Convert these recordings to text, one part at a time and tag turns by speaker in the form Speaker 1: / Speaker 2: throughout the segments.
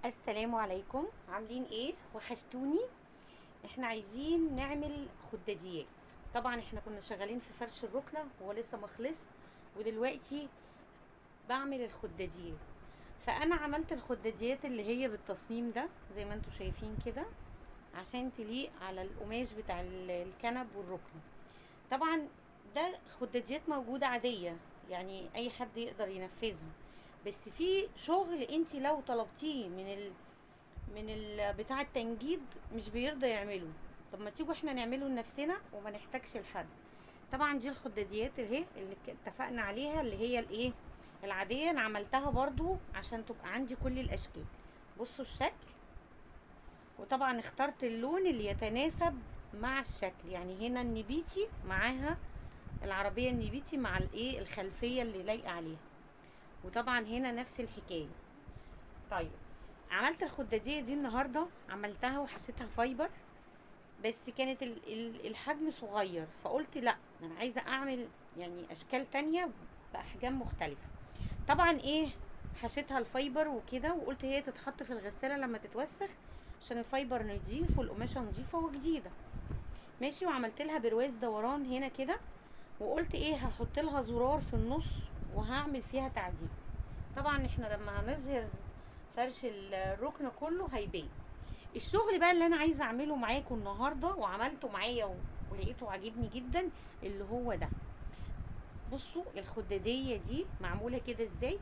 Speaker 1: السلام عليكم عاملين ايه وحشتوني احنا عايزين نعمل خداديات طبعا احنا كنا شغالين في فرش الركنه هو لسه مخلص ودلوقتي بعمل الخداديات فانا عملت الخداديات اللي هي بالتصميم ده زي ما انتم شايفين كده عشان تليق على القماش بتاع ال- الكنب والركن طبعا ده خداديات موجوده عاديه يعني اي حد يقدر ينفذها بس في شغل انت لو طلبتيه من ال من ال بتاع التنجيد مش بيرضى يعمله طب ما تيجوا احنا نعمله لنفسنا وما نحتاجش لحد طبعا دي الخداديات اهي اللي ك- اتفقنا عليها اللي هي الايه العاديه انا عملتها برضو عشان تبقى عندي كل الاشكال بصوا الشكل وطبعا اخترت اللون اللي يتناسب مع الشكل يعني هنا النبيتي معاها العربيه النبيتي مع الايه الخلفيه اللي لايقه عليها وطبعا هنا نفس الحكايه طيب عملت الخداديه دي النهارده عملتها وحشيتها فايبر بس كانت ال- ال- الحجم صغير فقلت لا انا عايزه اعمل يعني اشكال تانية باحجام مختلفه طبعا ايه حشيتها الفايبر وكده وقلت هي تتحط في الغساله لما تتوسخ عشان الفايبر نضيف والقماشه نضيفه وجديده ماشي وعملت لها برواز دوران هنا كده وقلت ايه هحط لها زرار في النص وهعمل فيها تعديل طبعا احنا لما هنظهر فرش الركن كله هيبان الشغل بقى اللي انا عايزه اعمله معاكم النهارده وعملته معايا و- ولقيته عاجبني جدا اللي هو ده بصوا الخداديه دي معموله كده ازاي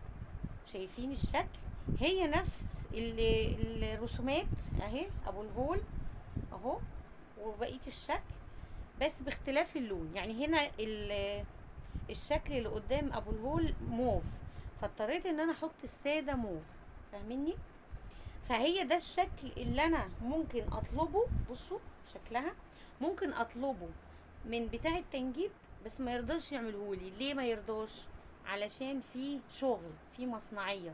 Speaker 1: شايفين الشكل هي نفس ال- الرسومات اهي ابو الهول اهو وبقيه الشكل بس باختلاف اللون يعني هنا ال- الشكل اللي قدام ابو الهول موف فاضطريت ان انا احط الساده موف فاهميني فهي ده الشكل اللي انا ممكن اطلبه بصوا شكلها ممكن اطلبه من بتاع التنجيد بس ما يرضاش يعملهولي ليه ما يرضاش علشان في شغل في مصنعيه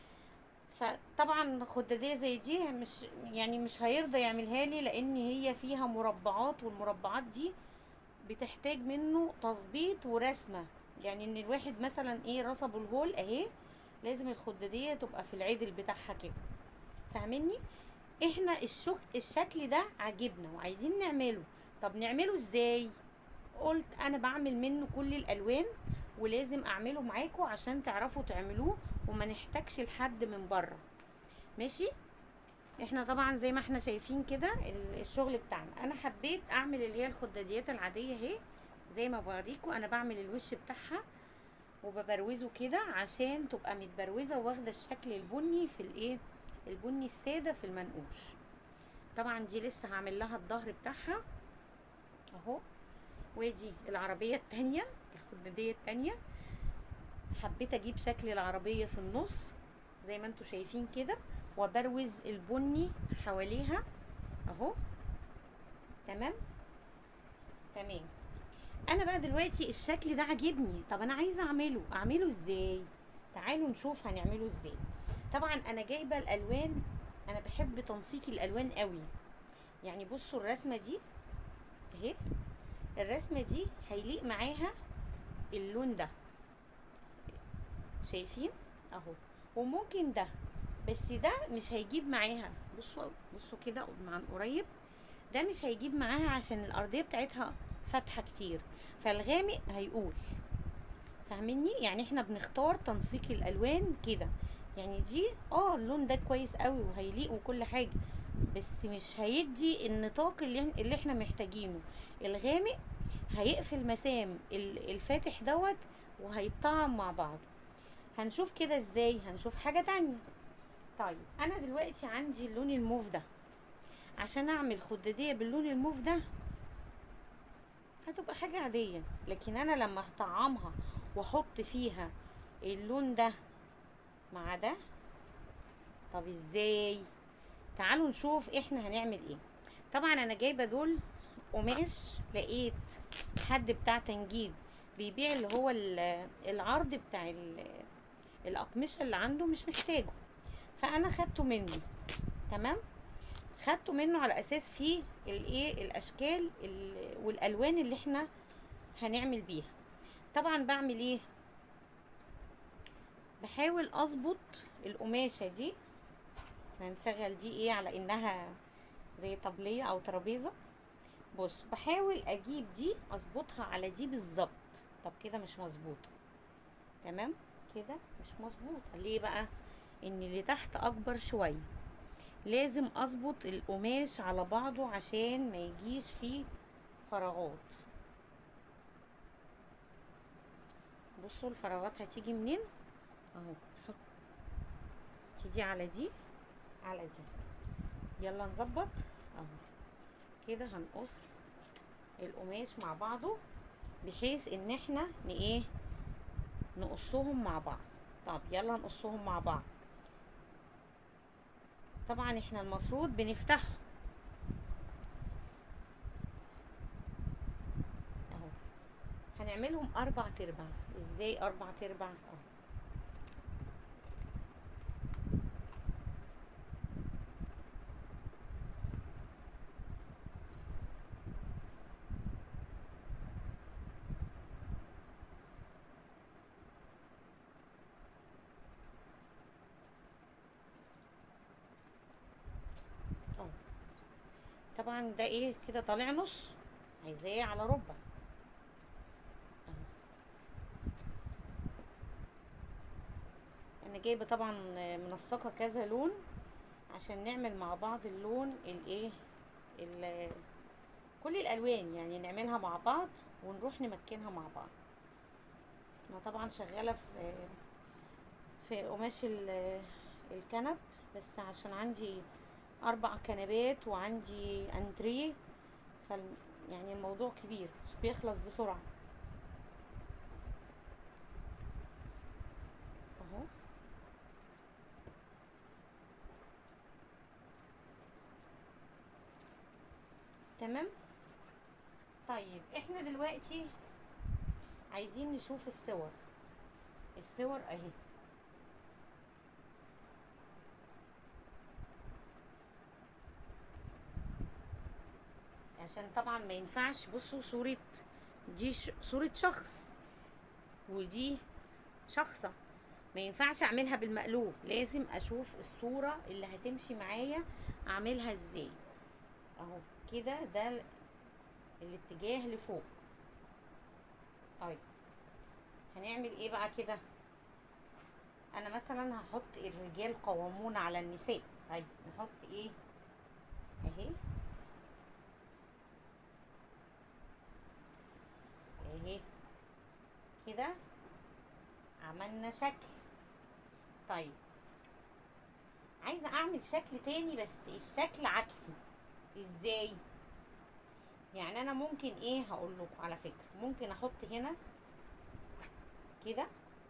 Speaker 1: فطبعا خداديه زي دي مش يعني مش هيرضى يعملها لي لان هي فيها مربعات والمربعات دي بتحتاج منه تظبيط ورسمه يعني ان الواحد مثلا ايه رسبه الهول اهي لازم الخداديه تبقى في العدل بتاعها كده فاهمني احنا الشك الشكل ده عاجبنا وعايزين نعمله طب نعمله ازاي قلت انا بعمل منه كل الالوان ولازم اعمله معاكم عشان تعرفوا تعملوه وما نحتاجش لحد من بره ماشي احنا طبعا زي ما احنا شايفين كده ال- الشغل بتاعنا انا حبيت اعمل اللي هي الخداديات العاديه اهي زي ما بوريكم انا بعمل الوش بتاعها وببروزه كده عشان تبقى متبروزه واخده الشكل البني في الايه البني الساده في المنقوش طبعا دي لسه هعمل لها الظهر بتاعها اهو ودي العربيه التانية الخداديه التانية حبيت اجيب شكل العربيه في النص زي ما انتوا شايفين كده وبروز البني حواليها اهو تمام تمام انا بقى دلوقتي الشكل ده عاجبني طب انا عايزه اعمله اعمله ازاي تعالوا نشوف هنعمله ازاي طبعا انا جايبه الالوان انا بحب تنسيق الالوان قوي يعني بصوا الرسمه دي اهي الرسمه دي هيليق معاها اللون ده شايفين اهو وممكن ده بس ده مش هيجيب معاها بصوا بصوا كده عن قريب ده مش هيجيب معاها عشان الارضيه بتاعتها فاتحه كتير فالغامق هيقول فاهميني يعني احنا بنختار تنسيق الالوان كده يعني دي اه اللون ده كويس قوي وهيليق وكل حاجه بس مش هيدي النطاق اللي, اللي احنا محتاجينه الغامق هيقفل مسام ال- الفاتح دوت وهيتطعم مع بعض هنشوف كده ازاي هنشوف حاجه تانية طيب انا دلوقتي عندي اللون الموف ده عشان اعمل خداديه باللون الموف ده هتبقى حاجه عاديه لكن انا لما هطعمها واحط فيها اللون ده مع ده طب ازاي تعالوا نشوف احنا هنعمل ايه طبعا انا جايبه دول قماش لقيت حد بتاع تنجيد بيبيع اللي هو ال- العرض بتاع ال- الاقمشه اللي عنده مش محتاجه فانا خدته منه تمام خدته منه على اساس فيه الايه الاشكال ال- والالوان اللي احنا هنعمل بيها طبعا بعمل ايه بحاول اظبط القماشه دي احنا هنشغل دي ايه على انها زي طبلية او ترابيزة بص بحاول اجيب دي اظبطها على دي بالظبط طب كده مش مظبوطة تمام كده مش مظبوطة ليه بقى ان اللي تحت اكبر شوية لازم اظبط القماش على بعضه عشان ما يجيش فيه فراغات بصوا الفراغات هتيجي منين اهو حط دي على دي على دي يلا نظبط اهو كده هنقص القماش مع بعضه بحيث ان احنا ن ايه نقصهم مع بعض طب يلا نقصهم مع بعض طبعا احنا المفروض بنفتحه اهو هنعملهم اربع تربع ازاي اربع تربع اهو اهو طبعا ده ايه كده طالع نص عايزاه على ربع اهو انا جايبه طبعا منسقه كذا لون عشان نعمل مع بعض اللون الايه ال- كل الالوان يعني نعملها مع بعض ونروح نمكنها مع بعض انا طبعا شغاله في في قماش ال- الكنب بس عشان عندي اربع كنبات وعندي انتريه فال يعني الموضوع كبير مش بيخلص بسرعه اهو تمام طيب احنا دلوقتي عايزين نشوف الصور الصور اهي عشان طبعا ما ينفعش بصوا صورة دي ش... صورة شخص ودي شخصة ما ينفعش اعملها بالمقلوب لازم اشوف الصورة اللي هتمشي معايا اعملها ازاي اهو كده ده ال- الاتجاه لفوق طيب هنعمل ايه بقى كده انا مثلا هحط الرجال قوامون على النساء طيب نحط ايه اهي اهي كده عملنا شكل طيب عايزه اعمل شكل تاني بس الشكل عكسي ازاي يعني انا ممكن ايه هقول لكم على فكره ممكن احط هنا كده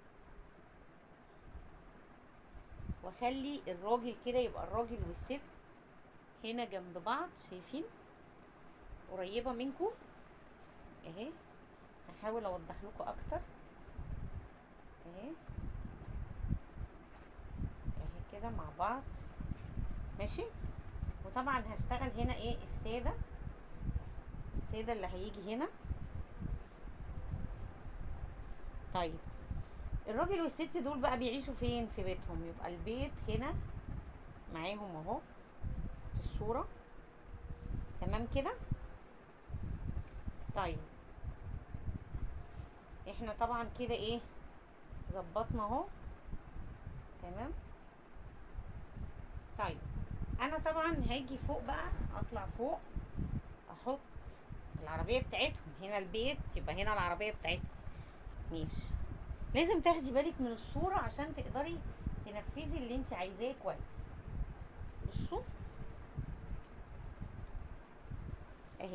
Speaker 1: واخلي الراجل كده يبقى الراجل والست هنا جنب بعض شايفين قريبه منكم اهي هحاول اوضح لكم اكتر اهي اهي كده مع بعض ماشي وطبعا هشتغل هنا ايه الساده الساده اللي هيجي هنا طيب الراجل والست دول بقى بيعيشوا فين في بيتهم يبقى البيت هنا معاهم اهو في الصوره تمام كده طيب احنا طبعا كده ايه ظبطنا اهو تمام طيب انا طبعا هاجي فوق بقى اطلع فوق احط العربيه بتاعتهم هنا البيت يبقى هنا العربيه بتاعتهم ماشي لازم تاخدي بالك من الصوره عشان تقدري تنفذي اللي انت عايزاه كويس بصوا اهي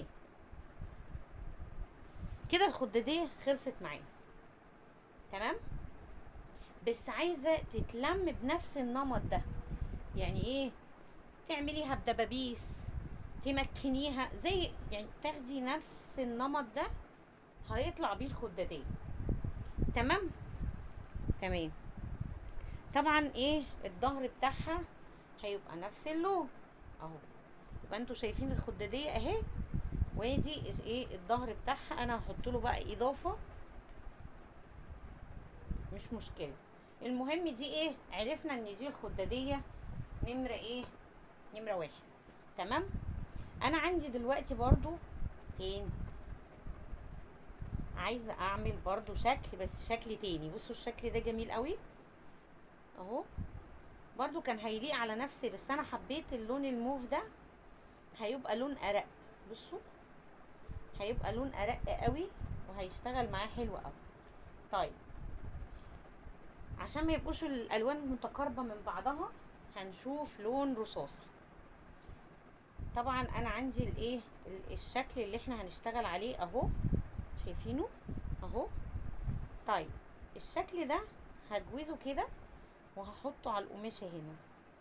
Speaker 1: كده الخداديه خلصت معايا تمام بس عايزه تتلم بنفس النمط ده يعني ايه تعمليها بدبابيس تمكنيها زي يعني تاخدي نفس النمط ده هيطلع بيه الخداديه تمام تمام طبعا ايه الظهر بتاعها هيبقى نفس اللون اهو يبقى انتوا شايفين الخداديه اهي وادي ايه الظهر بتاعها انا هحط له بقى اضافه مش مشكله المهم دي ايه عرفنا ان دي الخداديه نمرة ايه نمرة واحد تمام انا عندي دلوقتي برضو تاني عايزة اعمل برضو شكل بس شكل تاني بصوا الشكل ده جميل قوي اهو برضو كان هيليق على نفسي بس انا حبيت اللون الموف ده هيبقى لون ارق بصوا هيبقى لون ارق قوي وهيشتغل معاه حلو قوي طيب عشان ما يبقوش الالوان متقاربه من بعضها هنشوف لون رصاصي طبعا انا عندي الايه ال- الشكل اللي احنا هنشتغل عليه اهو شايفينه اهو طيب الشكل ده هجوزه كده وهحطه على القماشه هنا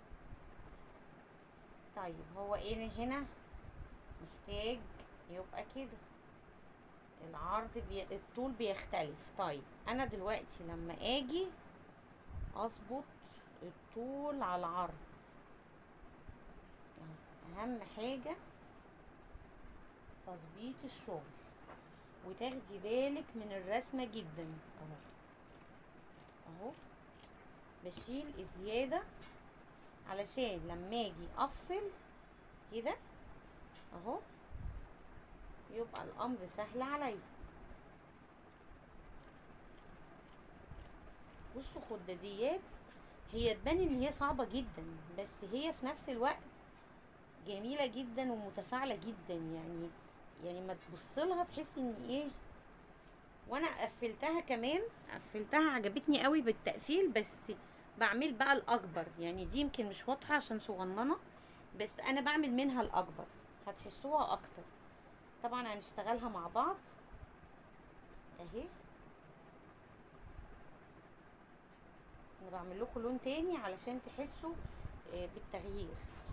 Speaker 1: طيب هو ايه هنا محتاج يبقى كده العرض بي... الطول بيختلف طيب انا دلوقتي لما اجي اظبط الطول على العرض أهو. اهم حاجة تظبيط الشغل وتاخدي بالك من الرسمة جدا اهو اهو بشيل الزيادة علشان لما اجي افصل كده اهو يبقى الامر سهل عليا بصوا خداديات هي تبان ان هي صعبة جدا بس هي في نفس الوقت جميلة جدا ومتفاعلة جدا يعني يعني ما تبصلها تحسي ان ايه وانا قفلتها كمان قفلتها عجبتني قوي بالتقفيل بس بعمل بقى الاكبر يعني دي يمكن مش واضحة عشان صغننة بس انا بعمل منها الاكبر هتحسوها اكتر طبعا هنشتغلها مع بعض اهي انا بعمل لكم لون تاني علشان تحسوا آه، بالتغيير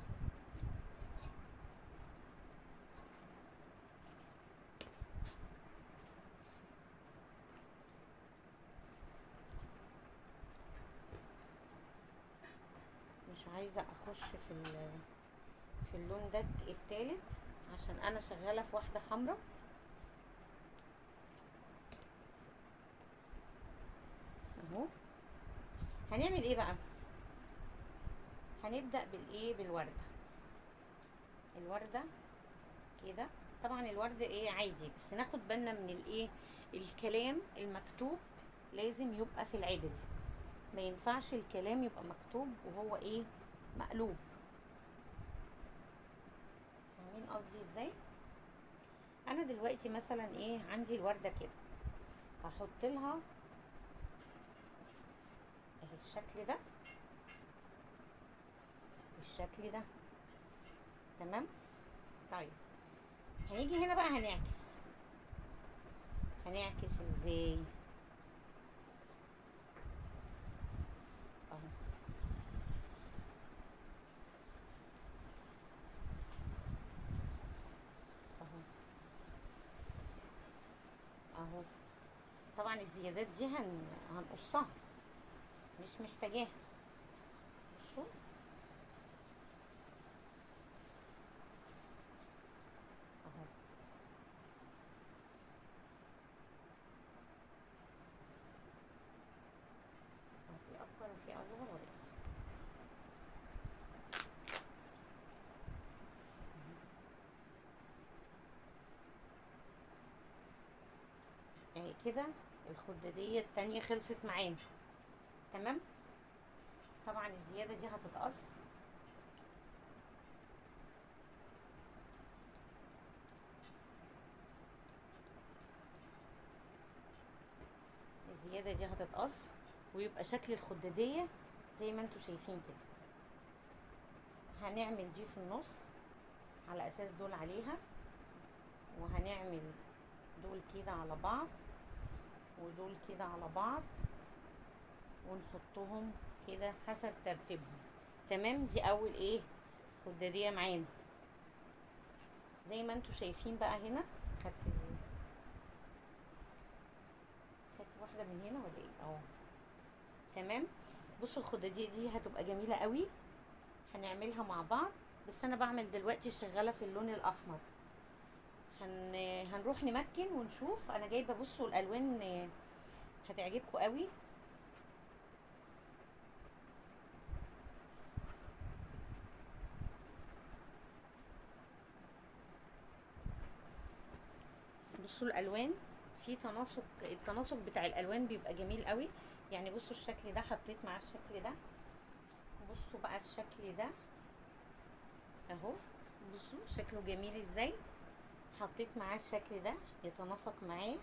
Speaker 1: مش عايزه اخش في ال- في اللون ده التالت عشان انا شغاله في واحده حمراء اهو هنعمل ايه بقى هنبدا بالايه بالورده الورده كده طبعا الورد ايه عادي بس ناخد بالنا من الايه الكلام المكتوب لازم يبقى في العدل ما ينفعش الكلام يبقى مكتوب وهو ايه مقلوب فاهمين قصدي ازاي انا دلوقتي مثلا ايه عندي الورده كده هحط لها اهي الشكل ده والشكل ده تمام طيب هنيجي هنا بقى هنعكس هنعكس ازاي اهو اهو اهو طبعا الزيادات دي هن... هنقصها مش محتاجاها بصوا اهو أهو في اكبر وفي اصغر ولا إيه؟ اهي كده الخدادية التانية خلصت معانا تمام طبعا الزيادة دي هتتقص الزيادة دي هتتقص ويبقى شكل الخدادية زي ما انتوا شايفين كده هنعمل دي في النص على اساس دول عليها وهنعمل دول كده على بعض ودول كده على بعض ونحطهم كده حسب ترتيبهم تمام دي اول ايه خداديه معانا زي ما انتوا شايفين بقى هنا خدت خدت واحده من هنا ولا ايه اه تمام بصوا الخداديه دي هتبقى جميله قوي هنعملها مع بعض بس انا بعمل دلوقتي شغاله في اللون الاحمر هن... هنروح نمكن ونشوف انا جايبه بصوا الالوان هتعجبكم قوي بصوا الالوان في تناسق التناسق بتاع الالوان بيبقى جميل قوي يعني بصوا الشكل ده حطيت معاه الشكل ده بصوا بقى الشكل ده اهو بصوا شكله جميل ازاي حطيت معاه الشكل ده يتناسق معاه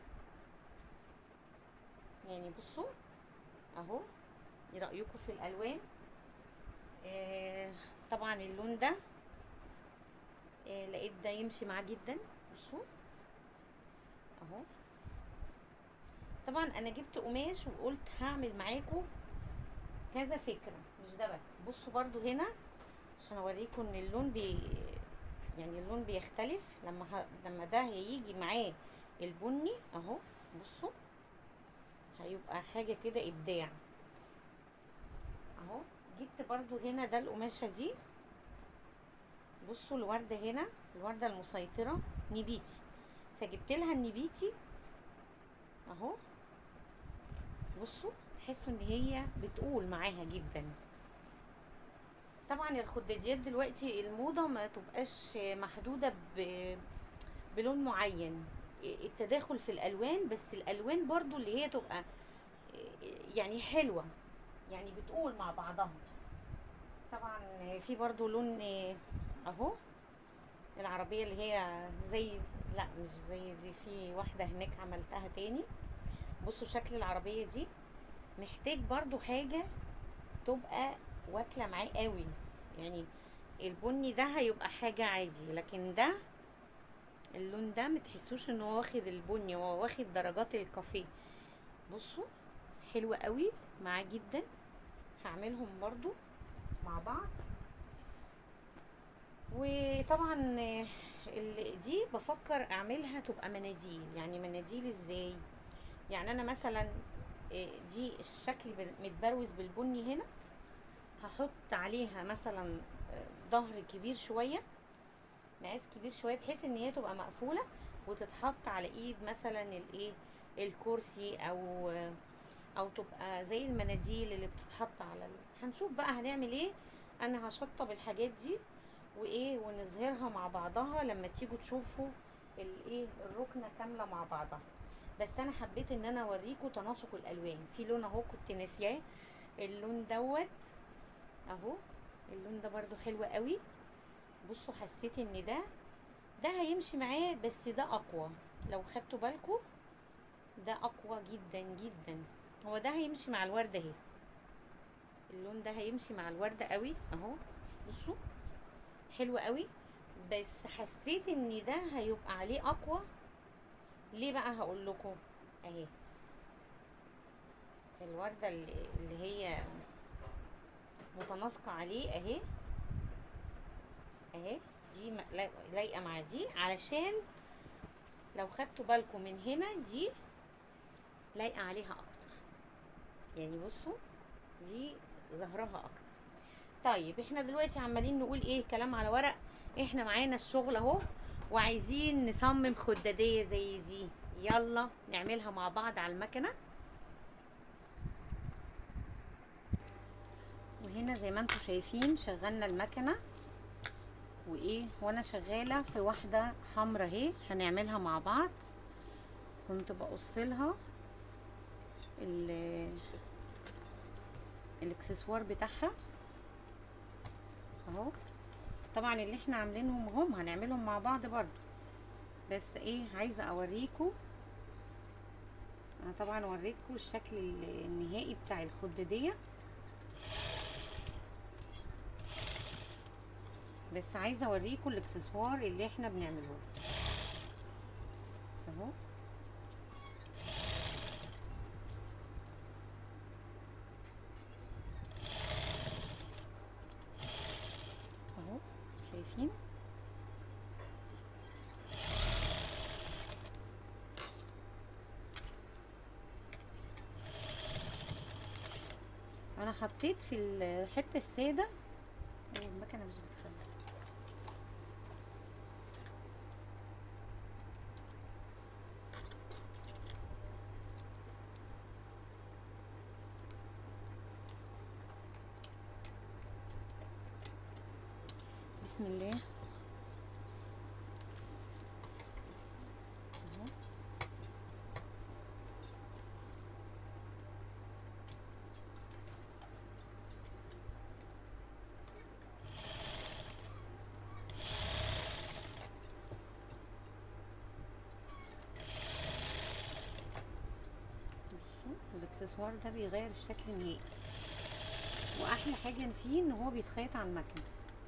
Speaker 1: يعني بصوا اهو ايه رايكم في الالوان آه طبعا اللون ده آه لقيت ده يمشي معاه جدا بصوا اهو طبعا انا جبت قماش وقلت هعمل معاكم كذا فكره مش ده بس بصوا برضو هنا عشان اوريكم ان اللون بي يعني اللون بيختلف لما ه... لما ده هيجي معاه البني اهو بصوا هيبقى حاجه كده ابداع اهو جبت برضو هنا ده القماشه دي بصوا الورده هنا الورده المسيطره نبيتي فجبت لها النبيتي اهو بصوا تحسوا ان هي بتقول معاها جدا طبعا الخداديات دلوقتي الموضه ما تبقاش محدوده ب... بلون معين التداخل في الالوان بس الالوان برضو اللي هي تبقى يعني حلوه يعني بتقول مع بعضها طبعا في برضو لون اهو العربيه اللي هي زي لا مش زي دي في واحده هناك عملتها تاني بصوا شكل العربيه دي محتاج برضو حاجه تبقى واكله معاه قوي يعني البني ده هيبقى حاجه عادي لكن ده اللون ده متحسوش ان هو واخد البني هو واخد درجات الكافيه بصوا حلوة قوي معاه جدا هعملهم برضو مع بعض وطبعا دي بفكر اعملها تبقى مناديل يعني مناديل ازاي يعني انا مثلا دي الشكل متبروز بالبني هنا هحط عليها مثلا ظهر كبير شويه مقاس كبير شويه بحيث ان هي تبقى مقفوله وتتحط على ايد مثلا الايه الكرسي او او تبقى زي المناديل اللي بتتحط على ال... هنشوف بقى هنعمل ايه انا هشطب الحاجات دي وايه ونظهرها مع بعضها لما تيجوا تشوفوا الايه الركنه كامله مع بعضها بس انا حبيت ان انا اوريكم تناسق الالوان في لون اهو كنت ناسياه اللون دوت اهو اللون ده برضو حلو قوي بصوا حسيت ان ده ده هيمشي معاه بس ده اقوى لو خدتوا بالكم ده اقوى جدا جدا هو ده هيمشي مع الورده اهي اللون ده هيمشي مع الورده قوي اهو بصوا حلو قوي بس حسيت ان ده هيبقى عليه اقوى ليه بقى هقول لكم اهي الورده اللي هي متناسقه عليه اهي اهي دي لايقه مع دي علشان لو خدتوا بالكم من هنا دي لايقه عليها اكتر يعني بصوا دي ظهرها اكتر طيب احنا دلوقتي عمالين نقول ايه كلام على ورق احنا معانا الشغل اهو وعايزين نصمم خداديه زي دي يلا نعملها مع بعض على المكنه وهنا زي ما انتم شايفين شغلنا المكنه وايه وانا شغاله في واحده حمرا اهي هنعملها مع بعض كنت بقص لها الاكسسوار بتاعها اهو طبعا اللي احنا عاملينهم هم هنعملهم مع بعض برضو بس ايه عايزه اوريكم انا طبعا اوريكم الشكل النهائي بتاع الخداديه بس عايزه اوريكم الاكسسوار اللي احنا بنعمله اهو اهو شايفين انا حطيت في الحته الساده المكنه مش بتخلي بسم الله اهو الاكسسوار ده بيغير الشكل نهائي واحلى حاجه فيه ان هو بيتخيط على المكنه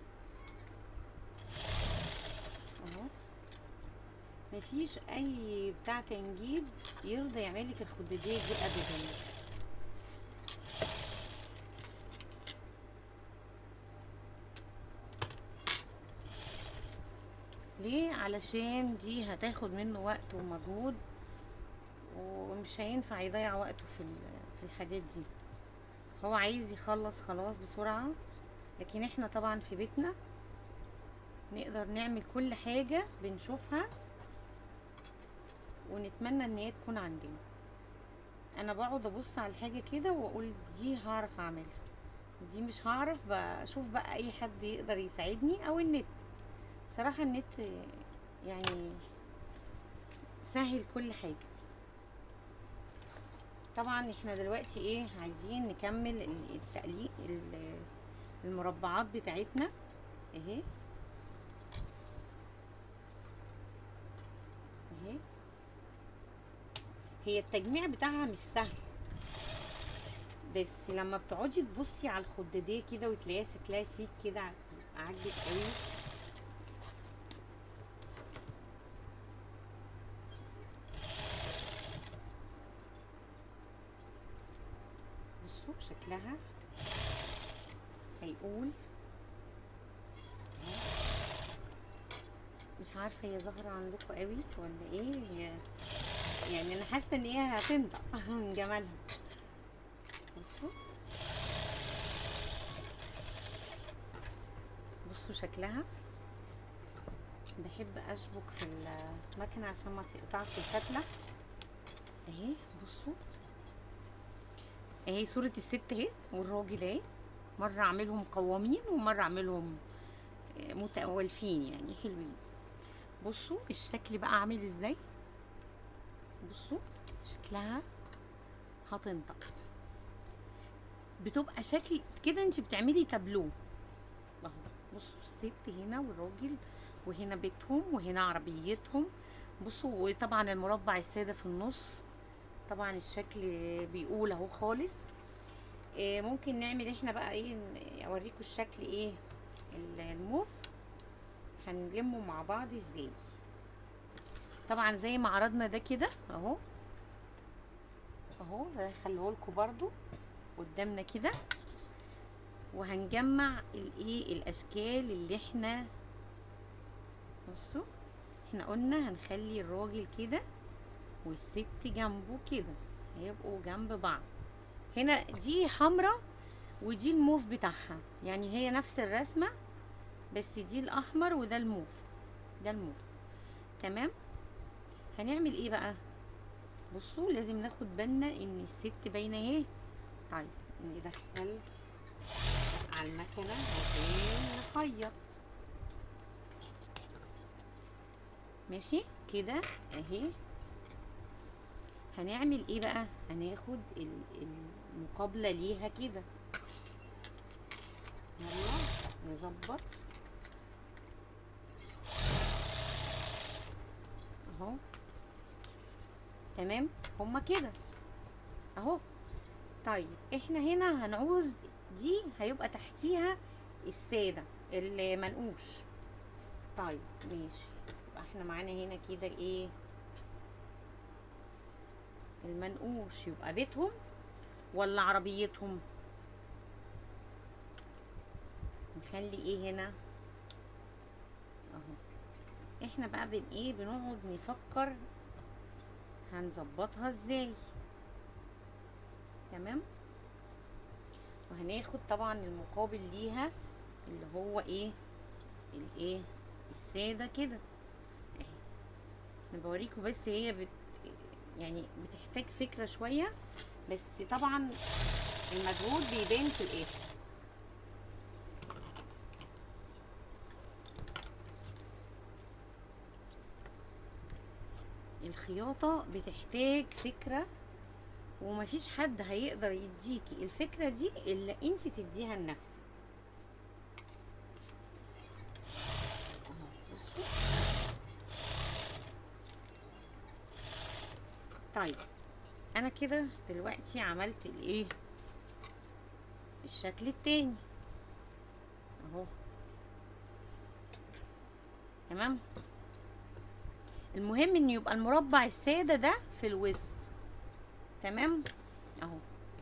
Speaker 1: اهو مفيش اي بتاع تنجيد يرضى يعملك الخداديه دي ابدا ليه علشان دي هتاخد منه وقت ومجهود ومش هينفع يضيع وقته في في الحاجات دي هو عايز يخلص خلاص بسرعة لكن احنا طبعا في بيتنا نقدر نعمل كل حاجة بنشوفها ونتمنى ان هي تكون عندنا انا بقعد ابص على الحاجة كده واقول دي هعرف اعملها دي مش هعرف بشوف بقى اي حد يقدر يساعدني او النت صراحة النت يعني سهل كل حاجة طبعا احنا دلوقتي ايه عايزين نكمل التقليق المربعات بتاعتنا اهي اهي هي التجميع بتاعها مش سهل بس لما بتقعدي تبصي على الخداديه كده وتلاقيها شكلها شيك كده عاجبك قوي بصوا شكلها هيقول مش عارفه هي ظاهره عندكم قوي ولا ايه هي يعني انا حاسه ان هي هتنطق من جمالها بصوا بصوا شكلها بحب اشبك في المكنه عشان ما تقطعش الفتله اهي بصوا اهي صورة الست اهي والراجل اهي مرة اعملهم قوامين ومرة اعملهم متأولفين يعني حلوين بصوا الشكل بقى عامل ازاي بصوا شكلها هتنطق بتبقى شكل كده انت بتعملي تابلو اهو بصوا الست هنا والراجل وهنا بيتهم وهنا عربيتهم بصوا وطبعا المربع السادة في النص طبعا الشكل بيقول اهو خالص إيه ممكن نعمل احنا بقى ايه اوريكم الشكل ايه الموف هنلمه مع بعض ازاي طبعا زي ما عرضنا ده كده اهو اهو ده هخليه لكم برضو قدامنا كده وهنجمع الايه الاشكال اللي احنا بصوا احنا قلنا هنخلي الراجل كده والست جنبه كده هيبقوا جنب بعض هنا دي حمرة ودي الموف بتاعها يعني هي نفس الرسمة بس دي الاحمر وده الموف ده الموف تمام هنعمل ايه بقى بصوا لازم ناخد بالنا ان الست باينه اهي طيب ندخل على المكنه عشان نخيط ماشي كده اهي هنعمل ايه بقى هناخد المقابله ليها كده يلا نظبط اهو تمام هما كده اهو طيب احنا هنا هنعوز دي هيبقى تحتيها السادة المنقوش طيب ماشي يبقى احنا معانا هنا كده ايه المنقوش يبقى بيتهم ولا عربيتهم نخلي ايه هنا اهو احنا بقى بن ايه بنقعد نفكر هنظبطها ازاي تمام وهناخد طبعا المقابل ليها اللي هو ايه الايه الساده كده اهي انا بوريكم بس هي بت يعني بتحتاج فكره شويه بس طبعا المجهود بيبان في الاخر الخياطة بتحتاج فكرة ومفيش حد هيقدر يديكي الفكرة دي إلا انت تديها لنفسك طيب انا كده دلوقتي عملت الايه الشكل التاني اهو تمام المهم ان يبقى المربع السادة ده في الوسط تمام اهو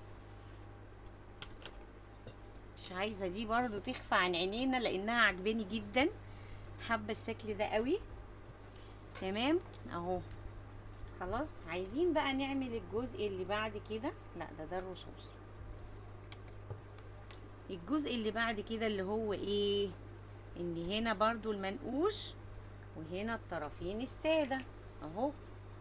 Speaker 1: مش عايزة دي برضو تخفى عن عينينا لانها عجباني جدا حابة الشكل ده قوي تمام اهو خلاص عايزين بقى نعمل الجزء اللي بعد كده لا ده ده الرصاصي الجزء اللي بعد كده اللي هو ايه ان هنا برضو المنقوش وهنا الطرفين السادة اهو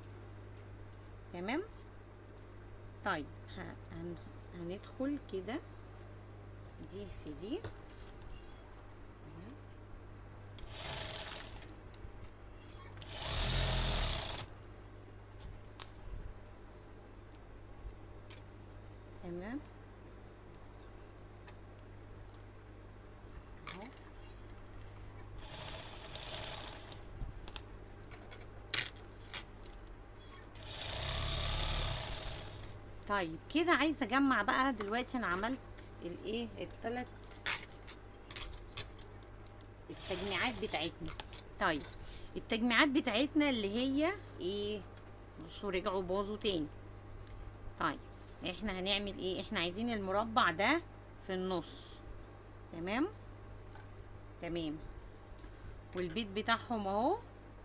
Speaker 1: تمام طيب ه- هن- هندخل كده دي في دي تمام اهو طيب كده عايزه اجمع بقى دلوقتي انا عملت الايه الثلاث التجميعات بتاعتنا طيب التجميعات بتاعتنا اللي هي ايه بصوا رجعوا باظوا تاني طيب احنا هنعمل ايه احنا عايزين المربع ده في النص تمام تمام والبيت بتاعهم اهو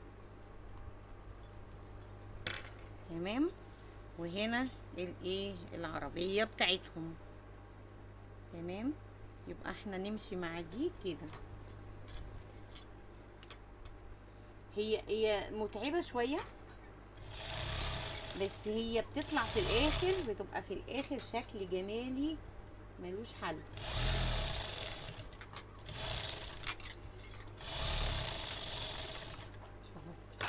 Speaker 1: تمام وهنا الايه العربية بتاعتهم تمام يبقى احنا نمشي مع دي كده هي هي متعبة شوية بس هي بتطلع في الاخر بتبقى في الاخر شكل جمالي ملوش حل أهو.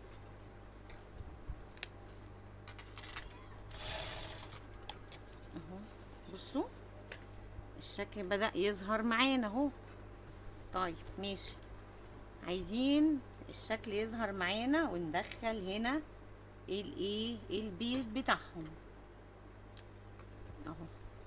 Speaker 1: اهو بصوا الشكل بدأ يظهر معانا اهو طيب ماشي عايزين الشكل يظهر معانا وندخل هنا الايه البيض بتاعهم اهو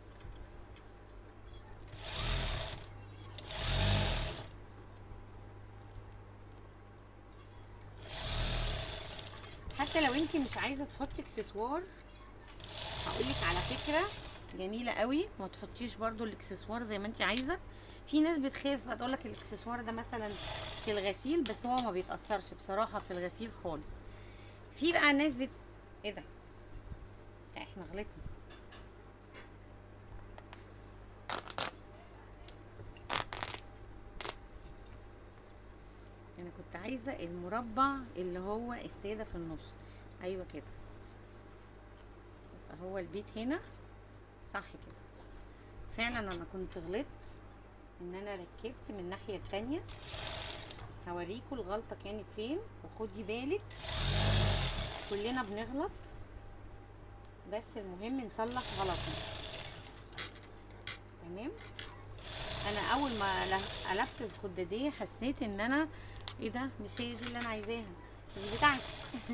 Speaker 1: حتى لو انتي مش عايزه تحطي اكسسوار هقولك على فكره جميله قوي ما تحطيش برضو الاكسسوار زي ما انت عايزه في ناس بتخاف هتقول لك الاكسسوار ده مثلا في الغسيل بس هو ما بيتاثرش بصراحه في الغسيل خالص في بقى ناس بت ايه ده لا احنا غلطنا انا كنت عايزه المربع اللي هو الساده في النص ايوه كده يبقى هو البيت هنا صح كده فعلا انا كنت غلطت ان انا ركبت من الناحيه التانية هوريكم الغلطه كانت فين وخدي بالك كلنا بنغلط بس المهم نصلح غلطنا تمام انا اول ما ل- قلبت الخداديه حسيت ان انا ايه ده مش هي دي اللي انا عايزاها مش بتاعتي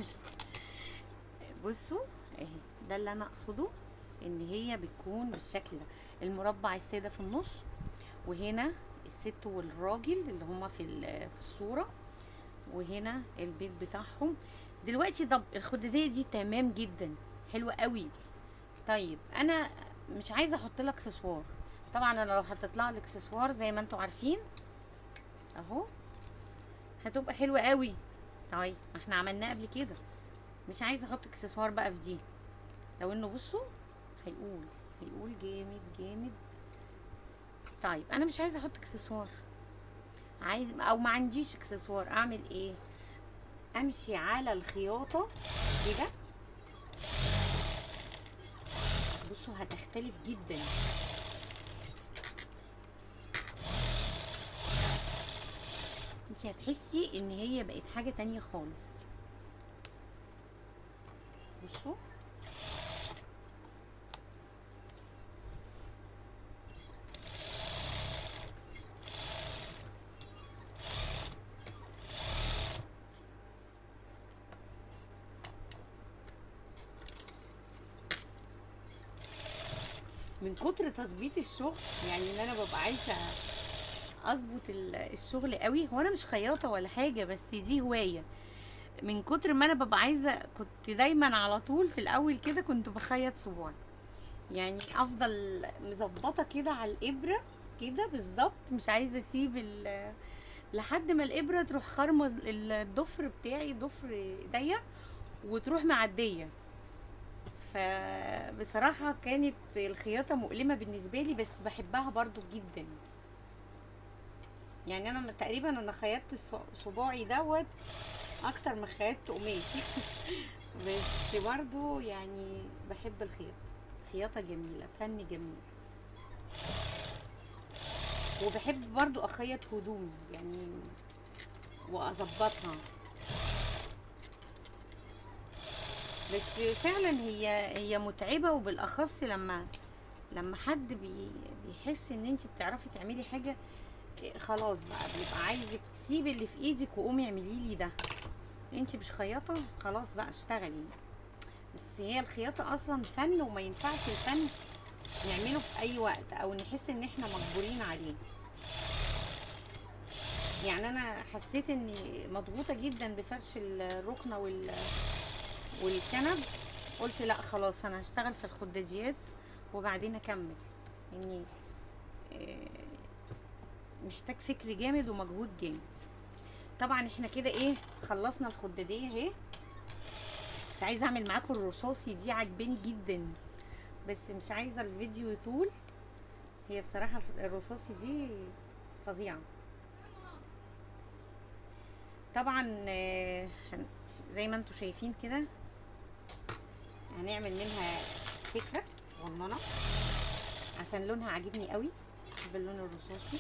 Speaker 1: بصوا اهي ده اللي انا اقصده ان هي بتكون بالشكل ده المربع الساده في النص وهنا الست والراجل اللي هما في ال- في الصوره وهنا البيت بتاعهم دلوقتي طب الخداديه دي تمام جدا حلوه قوي طيب انا مش عايزه احط لها اكسسوار طبعا انا لو حطيت لها الاكسسوار زي ما انتوا عارفين اهو هتبقى حلوه قوي طيب ما احنا عملناه قبل كده مش عايزه احط اكسسوار بقى في دي لو انه بصوا هيقول هيقول جامد جامد طيب انا مش عايزه احط اكسسوار عايز او ما عنديش اكسسوار اعمل ايه امشي على الخياطه كده بصوا هتختلف جدا انت هتحسي ان هي بقت حاجه تانية خالص بصوا من كتر تظبيط الشغل يعني ان انا ببقى عايزه اظبط ال- الشغل قوي هو انا مش خياطه ولا حاجه بس دي هوايه من كتر ما انا ببقى عايزه كنت دايما على طول في الاول كده كنت بخيط صباعي يعني افضل مظبطه كده على الابره كده بالظبط مش عايزه اسيب ال- لحد ما الابره تروح خارمه ال- الضفر بتاعي ضفر ايديا وتروح معديه فبصراحه كانت الخياطه مؤلمه بالنسبه لي بس بحبها برضو جدا يعني انا تقريبا انا خيطت الص- صباعي دوت اكتر ما خيطت قماش بس برضو يعني بحب الخياطه خياطه جميله فن جميل وبحب برضو اخيط هدومي يعني واظبطها بس فعلا هي هي متعبه وبالاخص لما لما حد بي بيحس ان انت بتعرفي تعملي حاجه إيه، خلاص بقى بيبقى عايزك تسيبي اللي في ايدك وقومي اعملي لي ده انت مش خياطه خلاص بقى اشتغلي بس هي الخياطه اصلا فن وما ينفعش الفن نعمله في اي وقت او نحس ان احنا مجبورين عليه يعني انا حسيت اني مضغوطه جدا بفرش الركنه وال والكنب قلت لا خلاص انا هشتغل في الخداديات وبعدين اكمل اني آه، محتاج فكر جامد ومجهود جامد طبعا احنا كده ايه خلصنا الخداديه اهي كنت عايزه اعمل معاكم الرصاصي دي عجباني جدا بس مش عايزه الفيديو يطول هي بصراحه الرصاصي دي فظيعه طبعا آه، هن- زي ما انتم شايفين كده هنعمل منها فكره صغننه عشان لونها عاجبني قوي بحب اللون الرصاصي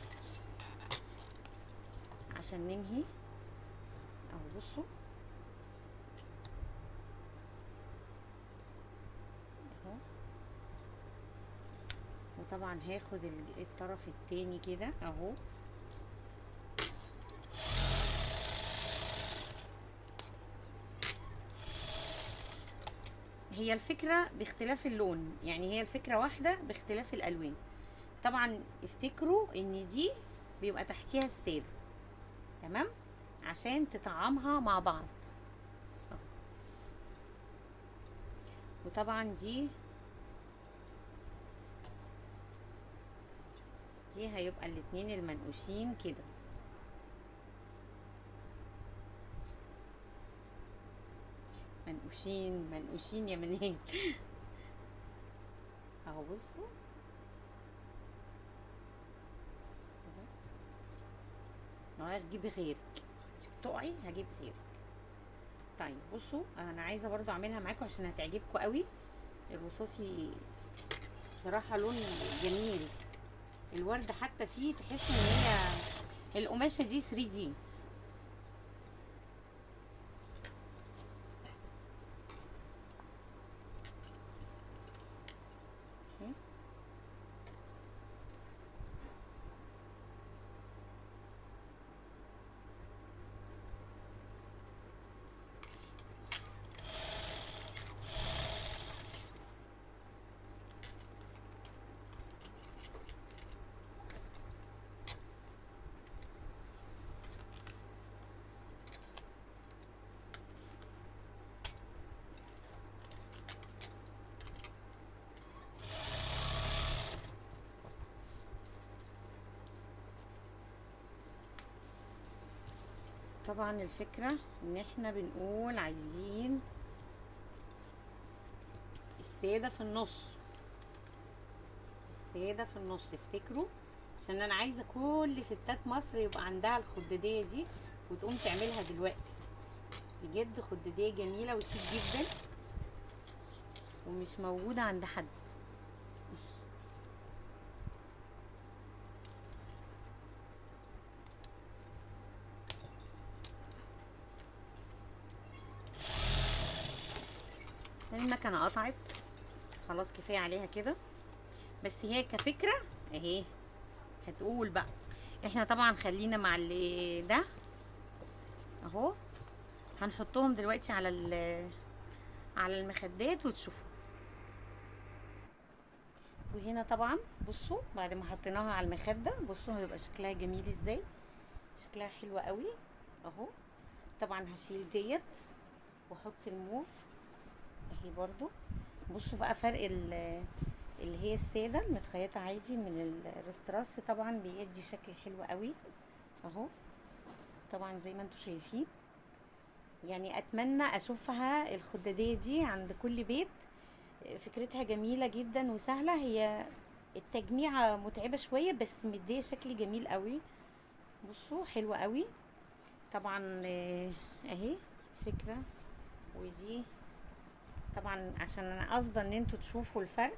Speaker 1: عشان ننهي اهو بصوا اهو وطبعا هاخد ال- الطرف التاني كده اهو هي الفكرة باختلاف اللون يعني هي الفكرة واحدة باختلاف الألوان طبعا افتكروا ان دي بيبقى تحتيها السادة تمام عشان تطعمها مع بعض أهو. وطبعا دي دي هيبقى الاتنين المنقوشين كده منقوشين منقوشين يا منين اهو بصوا اهو هتجيبي غيرك انت بتقعي هجيب غيرك طيب بصوا انا عايزه برضو اعملها معاكم عشان هتعجبكم قوي الرصاصي بصراحه لون جميل الورد حتى فيه تحس ان هي القماشه دي 3 دي طبعا الفكرة ان احنا بنقول عايزين السادة في النص السادة في النص افتكروا عشان انا عايزة كل ستات مصر يبقى عندها الخدادية دي وتقوم تعملها دلوقتي بجد خدادية جميلة وشيك جدا ومش موجودة عند حد المكنة قطعت خلاص كفاية عليها كده بس هي كفكرة اهي هتقول بقى احنا طبعا خلينا مع اللي ده اهو هنحطهم دلوقتي على ال- على المخدات وتشوفوا وهنا طبعا بصوا بعد ما حطيناها على المخده بصوا هيبقى شكلها جميل ازاي شكلها حلو قوي اهو طبعا هشيل ديت واحط الموف اهي برضو بصوا بقى فرق ال- اللي هي الساده المتخيطه عادي من الرستراس طبعا بيدي شكل حلو قوي اهو طبعا زي ما انتم شايفين يعني اتمنى اشوفها الخداديه دي عند كل بيت فكرتها جميله جدا وسهله هي التجميعه متعبه شويه بس مديه شكل جميل قوي بصوا حلوه قوي طبعا آه، اهي فكره ودي طبعا عشان انا قصده ان انتوا تشوفوا الفرق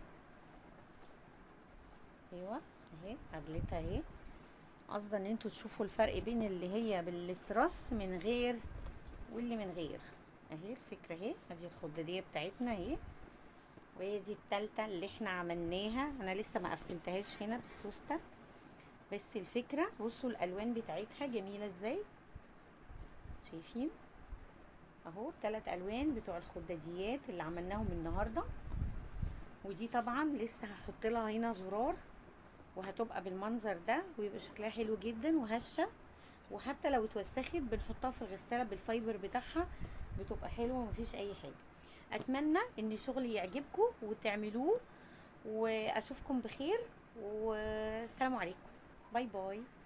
Speaker 1: ايوه اهي قبلتها اهي قصده ان انتوا تشوفوا الفرق بين اللي هي بالاستراس من غير واللي من غير اهي الفكره اهي ادي الخداديه بتاعتنا اهي وهي دي التالتة اللي احنا عملناها انا لسه ما قفلتهاش هنا بالسوسته بس الفكره بصوا الالوان بتاعتها جميله ازاي شايفين اهو التلات الوان بتوع الخداديات اللي عملناهم النهارده ودي طبعا لسه هحط لها هنا زرار وهتبقى بالمنظر ده ويبقى شكلها حلو جدا وهشه وحتى لو اتوسخت بنحطها في الغساله بالفايبر بتاعها بتبقى حلوه ومفيش اي حاجه اتمنى ان شغلي يعجبكم وتعملوه واشوفكم بخير والسلام عليكم باي باي